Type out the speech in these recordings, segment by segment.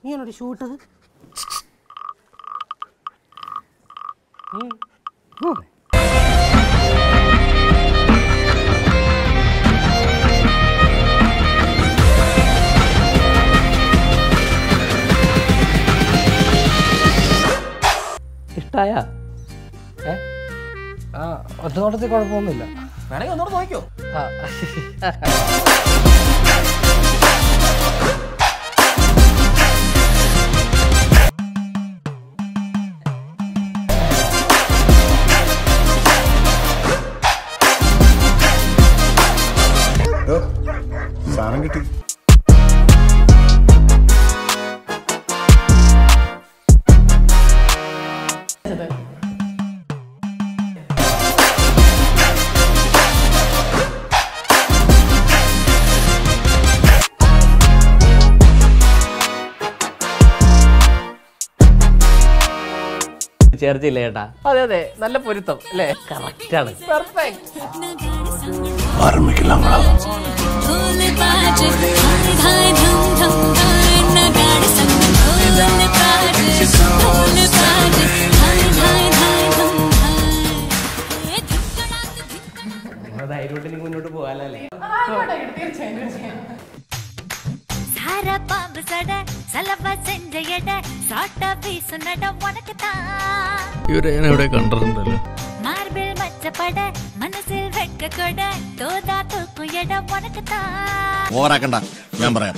നീയാണോടി ഷൂട്ടത് ഇഷ്ടായ ഏ ആ ഒറ്റ നോട്ടത്തിൽ കുഴപ്പമൊന്നുമില്ല വേണമെങ്കിൽ ഒന്നുകൂടെ നോക്കിയോ ആ സാധനം കിട്ടി ചേർച്ചില്ല ചേട്ടാ അതെ അതെ നല്ല പൊരുത്തം അല്ലേ കറക്റ്റ് ആണ് ढोल बाजे धाय धाय धम धम धाय नगाड़े संग ढोल बाजे ढोल बाजे धाय धाय धाय धम धाय धिकड़ाक धिक ധൈര്യമായിട്ട് നീ മുന്നോട്ട് പോകാനല്ലേ சார பாம்பு சட சலவ செஞ்ச எட சாட்ட வீசுனட உனக்கு தான் ഇവരെ ഞാൻ എവിടെ കണ്ടിട്ടുണ്ടല്ലോ மார்பிள் மச்சப்பட மனசில் வெட்க கொட தோதா தூக்கும் எட உனக்கு தான் ഓവറാക്കണ്ട ഞാൻ പറയാം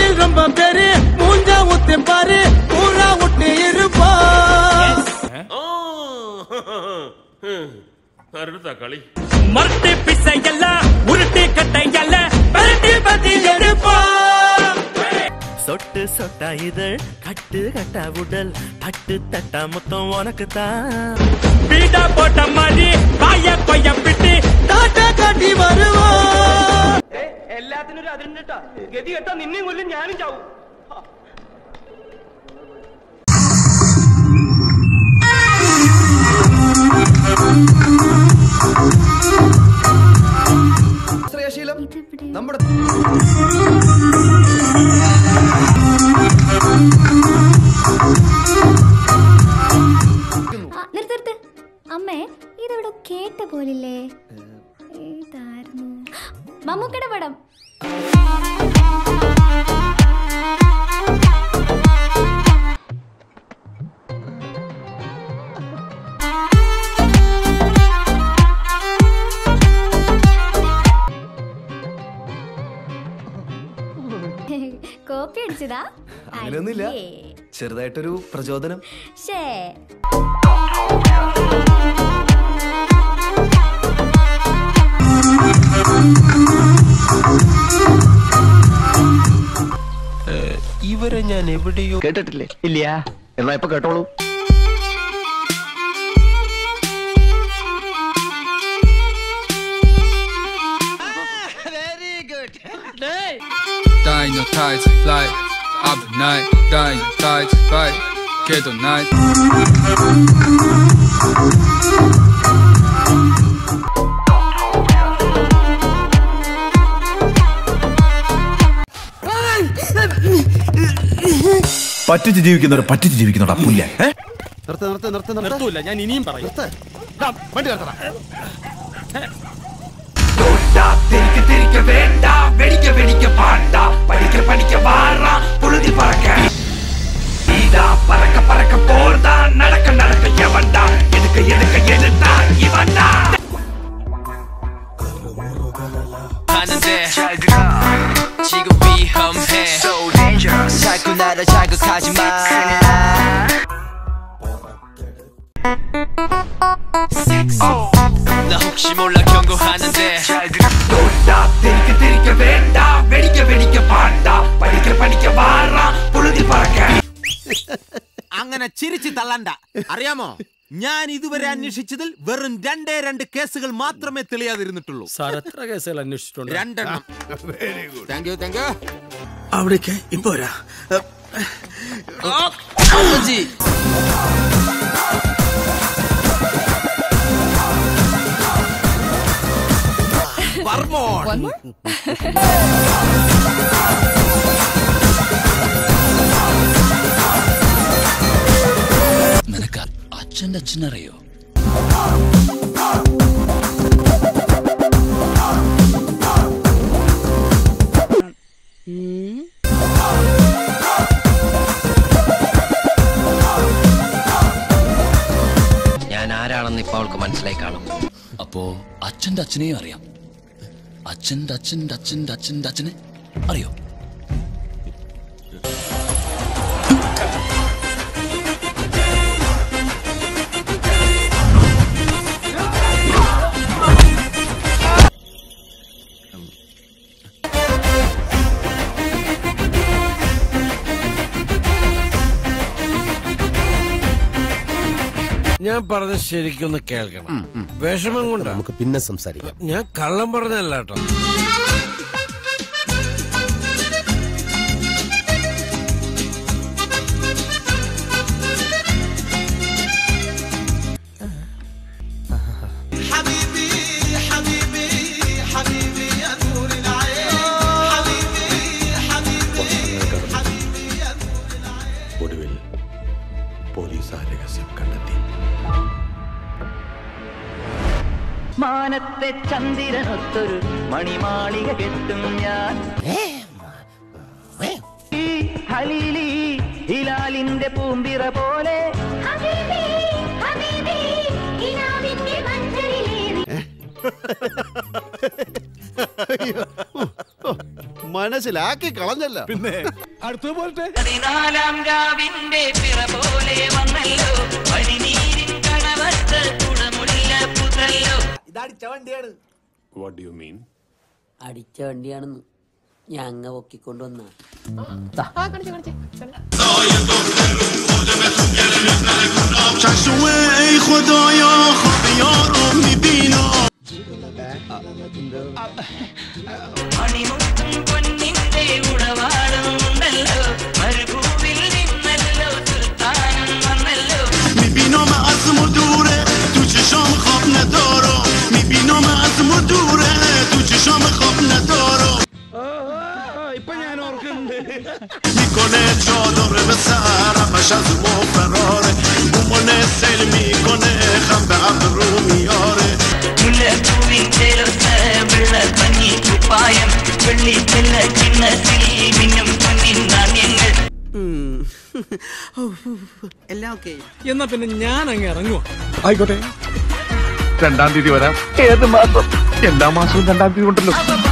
மரட்டு பிசையல்ல உருட்டு கட்டையல்ல பரட்டி பதில் எடுப்பா சொட்டு சொட்டா இதழ் கட்டு கட்டா உடல் பட்டு தட்டா மொத்தம் உனக்கு தான் பீடா போட்ட மாதிரி காய கொய்ய பிட்டு தாட்டா காட்டி வருவோம் എല്ലാത്തിനും ഒരു അതിരുണ്ടാ ഗതി കെട്ടാ നിന്നെയും കൊല്ലും ഞാനും ചാവും നിർത്ത് അമ്മേ ഇതെവിടെ കേട്ട പോലില്ലേ ഏതായിരുന്നു മമ്മൂക്കയുടെ പടം കോപ്പി അടിച്ചതാ അങ്ങനെയൊന്നുമില്ല. അയ്യേ. ചെറുതായിട്ടൊരു പ്രചോദനം ശേ ഇവരെ ഞാൻ എവിടെയോ കേട്ടിട്ടില്ലേ ഇല്ല എന്നാ ഇപ്പൊ കേട്ടോളൂ Dying your tides, fly up the night Dying your tides, fight Get on night പറ്റിച്ച് ജീവിക്കുന്നവർ പറ്റിച്ച് ജീവിക്കുന്നവർ പുല്ല നിർത്ത് നിർത്ത് നിർത്ത് നിർത്ത് നിർത്തൂല ഞാൻ ഇനിയും പറയും നിർത്ത് ദാ, വണ്ടി നിർത്തണം 하는데 잘 들어 지금 위험해 So dangerous 자꾸 나를 자극하지 마 나 혹시 몰라 경고하는데 잘 들어 അങ്ങനെ ചിരിച്ചു തള്ളണ്ട അറിയാമോ ഞാൻ ഇതുവരെ അന്വേഷിച്ചതിൽ വെറും രണ്ടേ രണ്ട് കേസുകൾ മാത്രമേ തെളിയാതിരുന്നിട്ടുള്ളൂ സാർ എത്ര കേസുകൾ അന്വേഷിച്ചിട്ടുണ്ട് രണ്ടെണ്ണം താങ്ക് യു താങ്ക് യു അവിടേക്ക് ഇപ്പൊ വരാ One more? അച്ഛൻ്റെ അച്ഛനറിയോ ഞാൻ ആരാണെന്ന് ഇപ്പൊ അവൾക്ക് മനസ്സിലായി കാണും അപ്പോ അച്ഛൻ്റെ അച്ഛനെയും അറിയാം അച്ഛൻ്റെ അച്ഛൻ്റെ അച്ഛൻ്റെ അച്ഛൻ്റെ അച്ഛനെ അറിയോ ഞാൻ പറഞ്ഞ ശരിക്കൊന്ന് കേൾക്കണം വിഷമം കൊണ്ട് നമുക്ക് പിന്നെ സംസാരിക്കാം ഞാൻ കള്ളം പറഞ്ഞല്ല കേട്ടോ ഒടുവിൽ പോലീസ് ആ രഹസ്യം കണ്ടെത്തി മാനത്തെ ചന്ദ്രനൊത്തൊരു മണിമാളിക കെട്ടും ഞാൻ ഈ ഹലീലി ഹിലാലിന്റെ പൂമ്പിറ പോലെ മനസ്സിലാക്കി കളഞ്ഞല്ല പിന്നെ പതിനാലാം രാവിന്റെ പിറ പോലെ വന്നല്ലോ പനിനീരിൻ കണവത്ത് കുടമുല്ല പുതല്ലോ വാട്ട് യു മീൻ അടിച്ച വണ്ടിയാണെന്ന് ഞങ്ങ പൊക്കിക്കൊണ്ടുവന്ന മണിമുത്തും പൊന്നിന്റെ ഉടവാളും ഉണ്ടല്ലോ മരുഭൂവിൽ നിന്നല്ലോ സുൽത്താനം വന്നല്ലോ میبینم عزم و دوره تو چشام خواب ندارم میبینم عزم و دوره تو چشام خواب ندارم میکنه چادر به سرمش از ما فراره بومونه سل میکنه خم به ابرو میاره മുല്ലപ്പൂവിൻ ചേലൊത്ത വെള്ള പഞ്ഞി കുപ്പായം വെള്ളി ചെല്ല ചിന്നത്തിൽ മിന്നും പൊന്നിൻ നാണ്യങ്ങൾ എല്ലാം ഓക്കെ എന്നാ പിന്നെ ഞാൻ അങ്ങ് ഇറങ്ങുവാ ആയിക്കോട്ടെ രണ്ടാം തീയതി വരാം ഏത് മാസം എല്ലാ മാസവും രണ്ടാം തീയതി ഉണ്ടല്ലോ